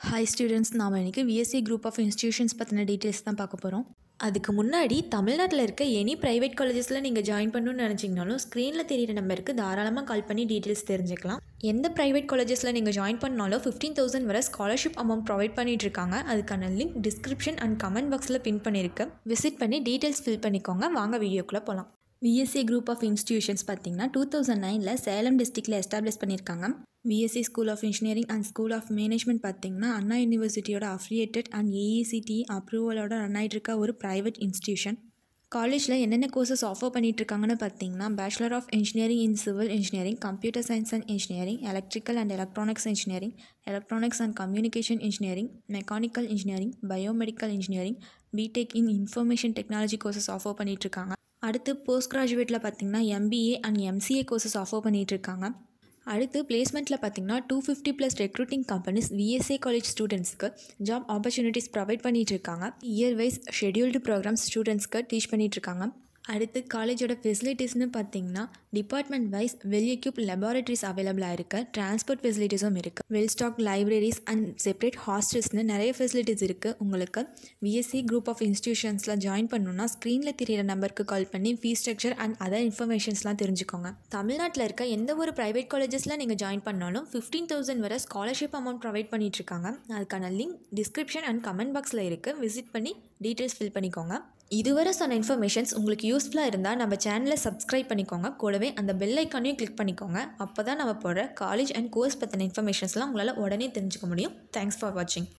hi students நாம் இன்றைக்கி VSC group of institutions பற்றின டீட்டெயில்ஸ் தான் பார்க்க போகிறோம் அதுக்கு முன்னாடி தமிழ்நாட்டில் இருக்க எனி ப்ரைவேட் காலேஜஸில் நீங்கள் ஜாயின் பண்ணணும்னு நினச்சிங்கனாலும் ஸ்க்ரீனில் தெரியிற நம்பருக்கு தாராளமாக கால் பண்ணி டீட்டெயில்ஸ் தெரிஞ்சுக்கலாம் எந்த ப்ரைவேட் காலேஜஸில் நீங்கள் ஜாயின் பண்ணாலும் ஃபிஃப்டீன் தௌசண்ட் வரை ஸ்காலர்ஷிப் அமௌண்ட் ப்ரொவைட் பண்ணிட்டு இருக்காங்க அதுக்கான லிங்க் டிஸ்கிரிப்ஷன் அண்ட் கமெண்ட் பாக்ஸில் பின் பண்ணியிருக்கு விசிட் பண்ணி டீட்டெயில்ஸ் ஃபில் பண்ணிக்கோங்க வாங்க வீடியோக்குள்ளே போகலாம் விஎஸ்சி குரூப் ஆஃப் இன்ஸ்டியூஷன்ஸ் பார்த்தீங்கன்னா டூ தௌசண்ட் நைனில் சேலம் டிஸ்ட்ரிக்டில் எஸ்டாப்ளிஷ் பண்ணியிருக்காங்க VSC school of engineering and school of management பார்த்தீங்கன்னா அண்ணா யூனிவர்சிட்டியோட அஃபிலியேட்டட் அண்ட் ஏஇசிடி அப்ரூவலோட ரன் ஆகிட்டு இருக்க ஒரு ப்ரைவேட் இன்ஸ்டியூஷன் காலேஜில் என்னென்ன கோர்சஸ் ஆஃபர் பண்ணிட்டு இருக்காங்கன்னு பார்த்தீங்கன்னா bachelor of engineering in civil engineering computer science and engineering electrical and electronics engineering electronics and communication engineering mechanical engineering biomedical engineering BTech in information technology courses offer பண்ணிட்டு இருக்காங்க அடுத்து post கிராஜுவேட்டில் பார்த்தீங்கன்னா MBA and MCA courses offer பண்ணிட்டு இருக்காங்க அடுத்து பிளேஸ்மெண்ட்டில் பார்த்தீங்கன்னா two fifty plus recruiting companies VSA college ஸ்டூடெண்ட்ஸ்க்கு ஜாப் ஆப்பர்ச்சுனிட்டிஸ் ப்ரொவைட் பண்ணிட்டு இருக்காங்க இயர் வைஸ் ஷெட்யூல்டு ப்ரோக்ராம்ஸ் ஸ்டூடெண்ட்ஸ்க்கு டீச் பண்ணிட்டு இருக்காங்க அடுத்து காலேஜோட ஃபெசிலிட்டிஸ்னு பார்த்தீங்கன்னா department wise well equip laboratories அவைலபிளாக இருக்குது டிரான்ஸ்போர்ட் ஃபெசிலிட்டிஸும் இருக்குது well stock libraries and separate ஹாஸ்டல்ஸ்னு நிறைய ஃபெசிலிட்டிஸ் இருக்குது உங்களுக்கு விஎஸ்சி குரூப் ஆஃப் இன்ஸ்டியூஷன்ஸில் ஜாயின் பண்ணணுன்னா ஸ்க்ரீனில் தெரியிற நம்பருக்கு கால் பண்ணி ஃபீஸ் ஸ்ட்ரக்சர் அண்ட் அதர் இன்ஃபர்மேஷன்ஸ்லாம் தெரிஞ்சுக்கோங்க தமிழ்நாட்டில் இருக்க எந்த ஒரு ப்ரைவேட் காலேஜஸில் நீங்கள் ஜாயின் பண்ணாலும் ஃபிஃப்டீன் தௌசண்ட் வரை ஸ்காலர்ஷிப் அமௌண்ட் ப்ரொவைட் பண்ணிட்டு இருக்காங்க அதுக்கான லிங்க் டிஸ்கிரிப்ஷன் அண்ட் கமெண்ட் பாக்ஸில் இருக்குது விசிட் பண்ணி டீட்டெயில்ஸ் ஃபில் பண்ணிக்கோங்க இதுவரை சொன்ன இன்ஃபர்மேஷன்ஸ் உங்களுக்கு யூஸ்ஃபுல்லாக இருந்தால் நம்ம சேனலை சப்ஸ்கிரைப் பண்ணிக்கோங்க கூடவே அந்த பெல் ஐக்கானையும் கிளிக் பண்ணிக்கோங்க அப்போ தான் நம்ம போடுற காலேஜ் அண்ட் கோர்ஸ் பற்றின இன்ஃபர்மேஷன்ஸ்லாம் உங்களால் உடனே தெரிஞ்சுக்க முடியும் தேங்க்ஸ் ஃபார் வாட்சிங்